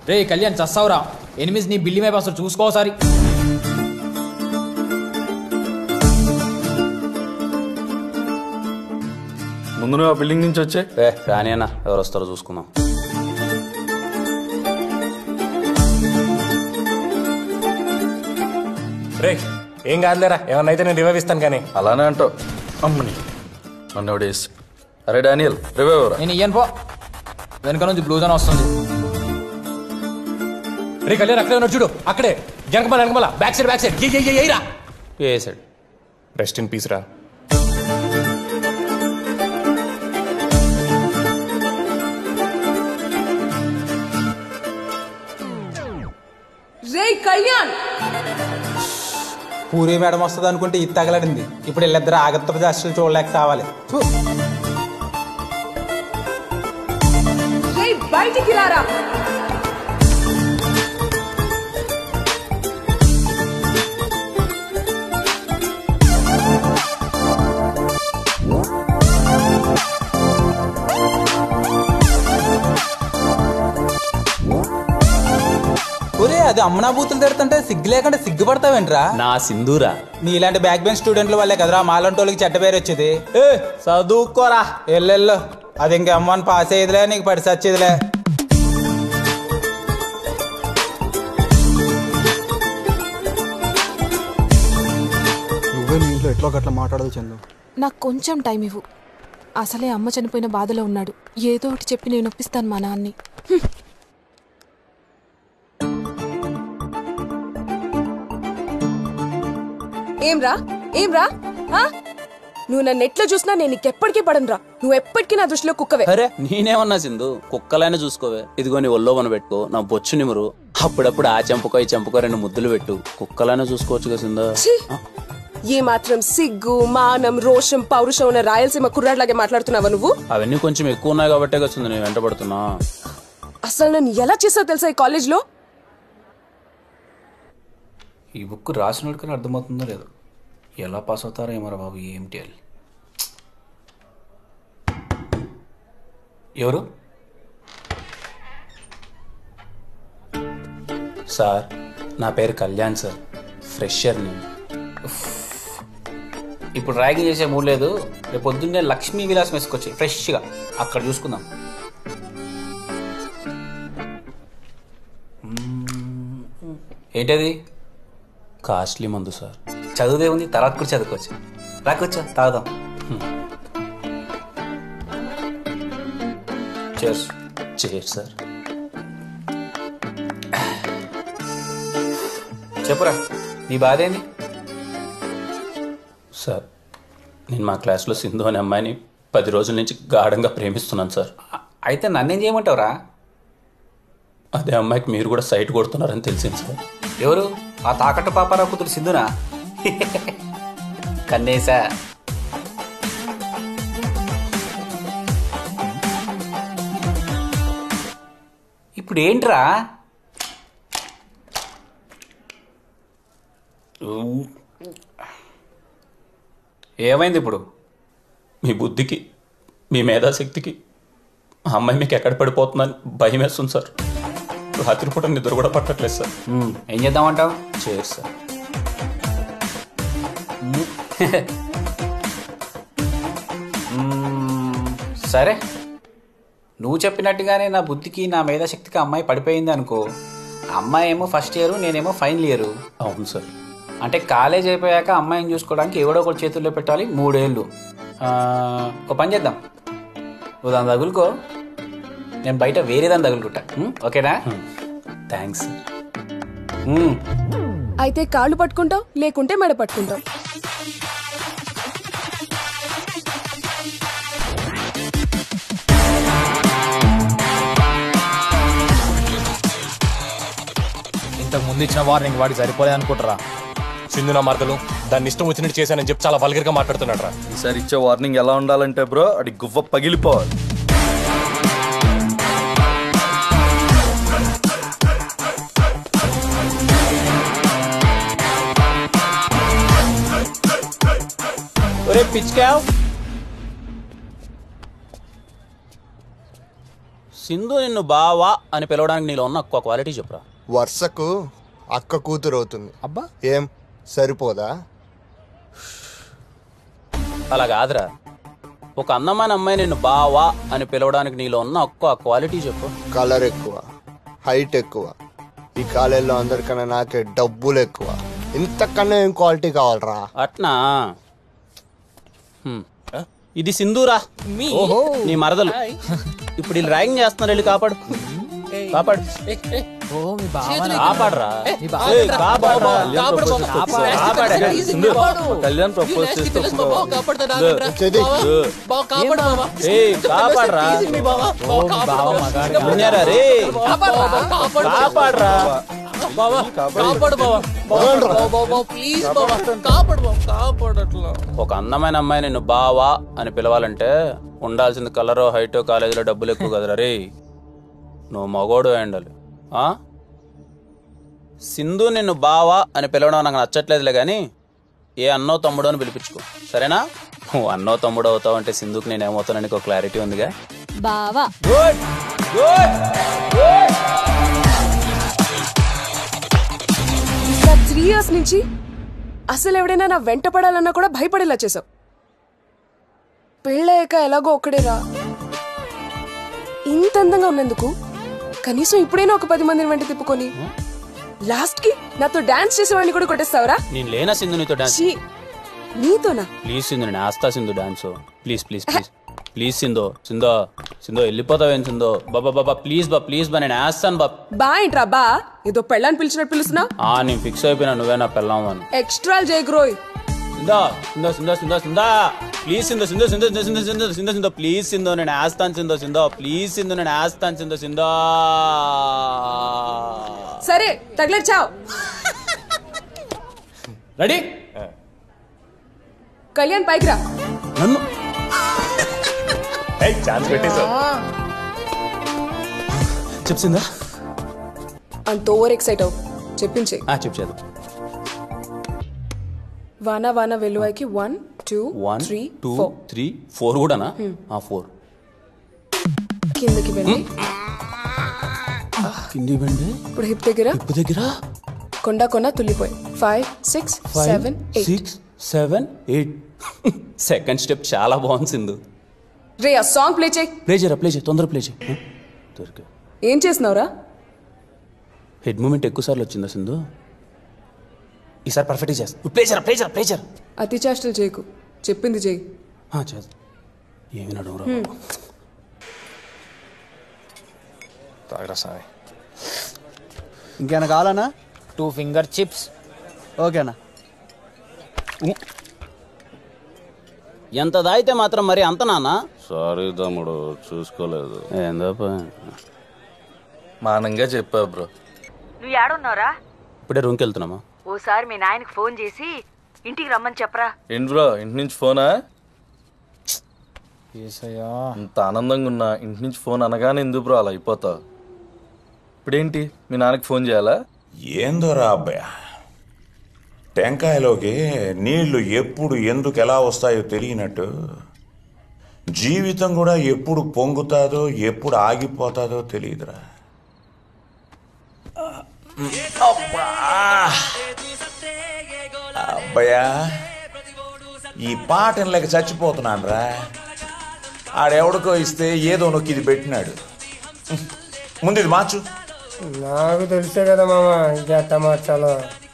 రే కళ్యాణ్ చస్తావురా ఎనిమిది నీ బిల్లి మీద అసలు చూసుకోసారి ముందు నువ్వు ఆ బిల్డింగ్ నుంచి వచ్చే ఏ రాని అన్న ఎవరు వస్తారో చూసుకుందాం రే ఏం కాదులేరా ఏమన్నా అయితే నేను రివైవ్ ఇస్తాను కానీ అలానే అంటావు అమ్మని నన్ను డేస్ అరే డానియల్ రివైవ్ రా నేను ఇయ్యను పో వెనక నుంచి బ్లూజ్ అని వస్తుంది రే కళ్యాణ్ అక్కడే ఉన్నాడు చూడు అక్కడే వెనకమల వెనకమల బ్యాక్ సైడ్ బ్యాక్ సైడ్ ఏ ఏ ఏరా వేసాడు రెస్ట్ ఇన్ పీస్ రా రే కళ్యాణ్ పూరి మేడం వస్తుంది అనుకుంటే ఇది తగలడింది ఇప్పుడు వీళ్ళిద్దరు ఆగత్త జాస్టులు చూడలేక కావాలి రే బయటికి రారా ఒరే అది అమ్మనా బూతులు తిడుతుంటే సిగ్గు లేకుండా సిగ్గుపడతావేంట్రా నా సింధూరా నీలాంటి బ్యాక్ బెంచ్ స్టూడెంట్ల వల్లే కదరా మాలంటి వాళ్ళకి చెడ్డ పేరు వచ్చేది ఏ చదువుకోరా ఎల్లెళ్ళు అది ఇంక అమ్మని పాస్ అయ్యేదిలే నీకు పడి సచ్చేదిలే నువ్వే మీ ఇంట్లో ఎట్లో గట్లా మాట్లాడదు చందు నాకు కొంచెం టైం ఇవ్వు అసలే అమ్మ చనిపోయిన బాధలో ఉన్నాడు ఏదో ఒకటి చెప్పి నేను ఒప్పిస్తాను మా నాన్ని ఏం రా ఏం రా ఆ? నువ్వు నన్ను ఎట్లా చూసినా నేను నీకెప్పటికీ పడను రా నువ్వు ఎప్పటికీ నా దృష్టిలో కుక్కవే అరే నేనేమన్నా సింధు కుక్కలైనా చూసుకోవే ఇదిగో నీ ఒళ్ళో మన పెట్టుకో నా బొచ్చు నిమురు అప్పుడప్పుడు ఆ చెంపకో ఈ చెంపకో రెండు ముద్దులు పెట్టు కుక్కలైనా చూసుకోవచ్చు సింధు ఛీ! ఏ మాత్రం సిగ్గు మానం రోషం పౌరుషం ఉన్న రాయలసీమ కుర్రాడిలాగే మాట్లాడుతున్నావా నువ్వు అవన్నీ కొంచెం ఎక్కువ ఉన్నాయి కాబట్టే కదా నేను వెంటబడుతున్నా అసలు నన్ను ఎలా చేసావు తెలుసా ఈ కాలేజ్లో ఈ బుక్ రాసినోడికని అర్థమవుతుందో లేదో ఎలా పాస్ అవుతారో ఏమరా బాబు ఏమిటి అని ఎవరు సార్ నా పేరు కళ్యాణ్ సార్ ఫ్రెషర్ నేను ఉఫ్. ఇప్పుడు ర్యాగింగ్ చేసే మూడు లేదు రేపు పొద్దున్నే లక్ష్మీ విలాస్ వేసుకొచ్చి ఫ్రెష్గా అక్కడ చూసుకుందాం మ్మ్. ఏంటది కాస్ట్లీ మందు సార్ చదువుదే ఉంది తర్వాత కూడా చదువుకోవచ్చు రాకొచ్చా తాగుదాం చేర్స్ చేర్ సార్ చెప్పురా నీ బాధ ఏంది సార్ నేను మా క్లాస్లో సింధు అనే అమ్మాయిని పది రోజుల నుంచి గాఢంగా ప్రేమిస్తున్నాను సార్ అయితే నన్నేం చేయమంటావురా అదే అమ్మాయికి మీరు కూడా సైట్ కొడుతున్నారని తెలిసింది సార్ ఎవరు ఆ తాకట్టు పాపారావు కూతురు సింధునా కన్నేసా ఇప్పుడు ఏంట్రా ఏమైంది ఇప్పుడు మీ బుద్ధికి మీ మేధాశక్తికి ఆ అమ్మాయి మీకు ఎక్కడ పడిపోతుందని భయం వేస్తుంది సార్ రాత్రిపూట నిద్ర కూడా పట్టట్లేదు సార్ ఏం చేద్దామంటావు చేరు సార్ మ్మ్, సరే నువ్వు చెప్పినట్టుగానే నా బుద్ధికి నా మేధాశక్తికి అమ్మాయి పడిపోయింది అనుకో అమ్మాయి ఏమో ఫస్ట్ ఇయర్ నేనేమో ఫైనల్ ఇయర్ అవును సార్ అంటే కాలేజ్ అయిపోయాక అమ్మాయిని చూసుకోవడానికి ఎవడో ఒకటి చేతుల్లో పెట్టాలి మూడేళ్ళు ఆ, ఒక పని చేద్దాం నువ్వు దాన్ని తగులుకో నేను బయట వేరే దాన్ని తగులుకుంటా ఉం? ఓకేనా థ్యాంక్స్ అయితే కాళ్ళు పట్టుకుంటావు లేకుంటే మెడ పట్టుకుంటావు ఇంతకు ముందు ఇచ్చిన వార్నింగ్ వాడికి సరిపోలేదు అనుకుంటారా సింధు నా మార్గలు దాన్ని ఇష్టం వచ్చినట్టు చేశానని చెప్పి చాలా వల్గర్గా మాట్లాడుతున్నాడు రా ఈసారి ఇచ్చే వార్నింగ్ ఎలా ఉండాలంటే బ్రో అది గువ్వ పగిలిపోవాలి ఒరే పిచ్చుకావ్ సింధు నిన్ను బావా అని పిలవడానికి నీలో ఉన్న ఒక్క క్వాలిటీ చెప్పురా వర్షకు అక్క కూతురు అవుతుంది అబ్బా ఏం సరిపోదా అలా కాదురా ఒక అందమైన అమ్మాయి నిన్ను బావా అని పిలవడానికి నీలో ఉన్న ఒక్క క్వాలిటీ చెప్పు కలర్ ఎక్కువ హైట్ ఎక్కువ ఈ కాలేజీలో అందరికన్నా నాకే డబ్బులు ఎక్కువ ఇంతకన్నా ఏం క్వాలిటీ కావాలరా అట్నా హ్మ్. ఇది సింధూరా నీ మరదలు ఇప్పుడు వీళ్ళు ర్యాగింగ్ చేస్తున్నారు వెళ్ళి కాపాడు కాపాడు ఓ మీ బావ కాపాడరా ఏయ్, కాపాడరా. కాపాడే. కళ్యాణ్ ప్రపోజ్ చేస్తే చెది ఏయ్, కాపాడరా ఓ మీ బావ మగాడు విన్నారా రే కాపాడరా ఒక అందమైన అమ్మాయి నిన్ను బావా అని పిలవాలంటే ఉండాల్సింది కలరో హైటో కాలేజీలో డబ్బులు ఎక్కువ కదరా రే నువ్వు మగోడు అయి ఉండాలి ఆ? సింధు నిన్ను బావా అని పిలవడం నాకు నచ్చట్లేదులే కానీ ఏ అన్నో తమ్ముడో అని పిలిపించుకో సరేనా నువ్వు అన్నో తమ్ముడు అవుతావు అంటే సింధుకి నేను ఏమవుతానని ఒక క్లారిటీ ఉందిగా బావా గుడ్ గుడ్ నా త్రీ ఇయర్స్ నుంచి అసలు ఎవడైనా నా వెంట పడాలన్నా కూడా భయపడేలా చేసావు పెళ్ళయ్యాక ఎలాగో ఒక్కడేరా ఇంత అందంగా ఉన్నందుకు కనీసం ఇప్పుడైనా ఒక పది మందిని వెంట తిప్పుకొని లాస్ట్ కి నాతో డాన్స్ చేసేవాడిని కూడా కొట్టేస్తావరా నేను లేనా సింధు నీతో డాన్స్ ఛీ, నీతోనా ప్లీజ్ సింధు నేను ఆస్తా Sindhu dance please please please please Sindhu సింధో సింధో వెళ్ళిపోతావేం సింధో బాబా బాబా ప్లీజ్ బా ప్లీజ్ బా నేను వేస్తాను బా బా ఏంట్రా బా ఏదో పెళ్ళాన్ని పిలిచినట్టు పిలుస్తున్నా ఆ నేను ఫిక్స్ అయిపోయినా నువ్వే నా పెళ్ళాము అని ఎక్స్ట్రా జయగ్రోయ్ సిందా సిందో సిందో సిందో సిందా ప్లీజ్ సిందో సిందో సిందో సిందో సిందో సిందో సిందో సిందో ప్లీజ్ సిందో నేను వేస్తాను సిందో సిందో ప్లీజ్ సిందో నేను వేస్తాను సిందో సిందో సరే తగిలేదు చావ్ రెడీ కళ్యాణ్ పైకి రా నన్ను ఛాన్స్ పెట్టేశావు చెప్సిందా అంత ఓవర్ ఎక్సైట్ అవు చెప్పించే చెప్పు చేద్దాం వాన వాన వెలువైకి one two one three two four three four కూడానా ఆ ఫోర్ కిందకి వెళ్ళి కింది బండి ఇప్పుడు హిప్ దగ్గర ఉప్పు దగ్గర కొండ కొన తుల్లిపోయి five six seven eight six seven eight second step చాలా బాగుంది సింధు రే ఆ సాంగ్ ప్లే చేయి ప్లే చేయరా ప్లే చేయి తొందర ప్లే చేయి హ? దొరికా ఏం చేసినావురా హెడ్ మూమెంట్ ఎక్కువ సార్లు వచ్చిందా సింధు ఈసారి పర్ఫెక్ట్గా చేస్తా ప్లే చేయరా ప్లే చేయరా ప్లే చేయరా అతి చేష్టలు చేయకు చెప్పింది చేయి ఆ, చేస్తా ఏమి నడవరా తాగరా సాయి ఇంకేమైనా కావాలన్నా టూ ఫింగర్ చిప్స్ ఓకేనా ఎంత దాయితే మాత్రం మరి అంత నానా సారీ తమ్ముడు చూసుకోలేదు ఏందో మానంగా చెప్పా బ్రో నువ్వు ఏడున్నారా ఇప్పుడే రూమ్కి వెళ్తున్నామా ఓసారి మీ నాయనకి ఫోన్ చేసి ఇంటికి రమ్మని చెప్పరా ఏంటి బ్రో ఇంటి నుంచి ఫోనా ఏసయ్యా ఇంత ఆనందంగా ఉన్నా ఇంటి నుంచి ఫోన్ అనగానే ఎందుకు బ్రో అలా అయిపోతావు ఇప్పుడేంటి మీ నాన్నకి ఫోన్ చేయాలా ఏందోరా అబ్బాయ టెంకాయలోకి నీళ్లు ఎప్పుడు ఎందుకు ఎలా వస్తాయో తెలియనట్టు జీవితం కూడా ఎప్పుడు పొంగుతాదో ఎప్పుడు ఆగిపోతాదో తెలియదురా అబ్బయ్యా ఈ పాటను లేక చచ్చిపోతున్నాను రా ఆడెవడికో ఇస్తే ఏదో నొక్కి ఇది పెట్టినాడు ముందు ఇది మార్చు నాకు తెలిసే కదా మామ ఇంకెట్ట మార్చాలో